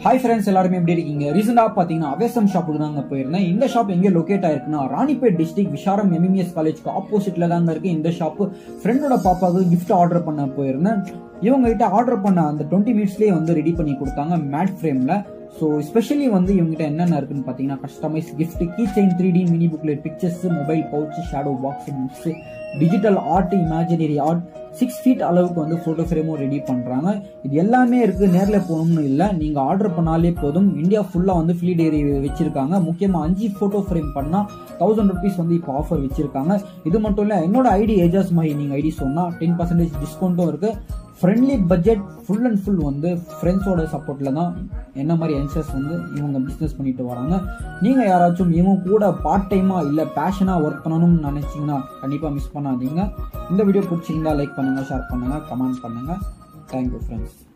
hi friends எல்லாருமே எப்படி இருக்கீங்க ரீசெண்டாக பார்த்தீங்கன்னா அவேசம் ஷாப்புக்கு தாங்க போயிருந்தேன் இந்த ஷாப் எங்கே லொக்கேட் ஆயிருக்குன்னா ராணிப்பேட் டிஸ்ட்ரிக்ட் விஷாரம் எம்எம்எஸ் காலேஜ்க்கு ஆப்போசிட்ல தாங்க இருக்கு இந்த ஷாப்பு ஃப்ரெண்டோட பாப்பாவுக்கு கிஃப்ட் ஆர்டர் பண்ண போயிருந்தேன் இவங்க கிட்ட ஆர்டர் பண்ண அந்த டுவெண்ட்டி மினிட்ஸ்லேயே வந்து ரெடி பண்ணி கொடுத்தாங்க மேட் ஃப்ரேமில் ஸோ ஸ்பெஷலி வந்து இவங்ககிட்ட என்னென்ன இருக்குன்னு பார்த்தீங்கன்னா customise gift key chain three D mini booklet pictures mobile pouch shadow box books digital art imaginary art six feet அளவுக்கு வந்து ஃபோட்டோ ஃப்ரேமும் ரெடி பண்ணுறாங்க இது எல்லாமே இருக்குது நேரில் போகணும்னு இல்லை நீங்கள் ஆர்டர் பண்ணாலே போதும் இந்தியா ஃபுல்லாக வந்து ஃப்ரீ டெலிவரி வச்சிருக்காங்க முக்கியமாக அஞ்சு ஃபோட்டோ ஃப்ரேம் பண்ணால் தௌசண்ட் ருபீஸ் வந்து இப்போ ஆஃபர் வச்சிருக்காங்க இது மட்டும் இல்லை என்னோட ஐடி ஏஜாஸ் மாதிரி நீங்கள் ஐடி சொன்னால் டென் பர்சன்டேஜ் டிஸ்கவுண்ட்டும் இருக்குது friendly budget full and full வந்து ஃப்ரெண்ட்ஸோட சப்போர்ட்டில் தான் என்ன மாதிரி யங்ஸ்டர்ஸ் வந்து இவங்க பிஸ்னஸ் பண்ணிட்டு வராங்க நீங்கள் யாராச்சும் இவங்க கூட பார்ட் டைமாக இல்லை பேஷனாக ஒர்க் பண்ணணும்னு நினச்சிங்கன்னா கண்டிப்பாக மிஸ் பண்ணாதீங்க இந்த வீடியோ பிடிச்சிருந்தா லைக் பண்ணுங்கள் ஷேர் பண்ணுங்கள் கமெண்ட் பண்ணுங்கள் தேங்க்யூ ஃப்ரெண்ட்ஸ்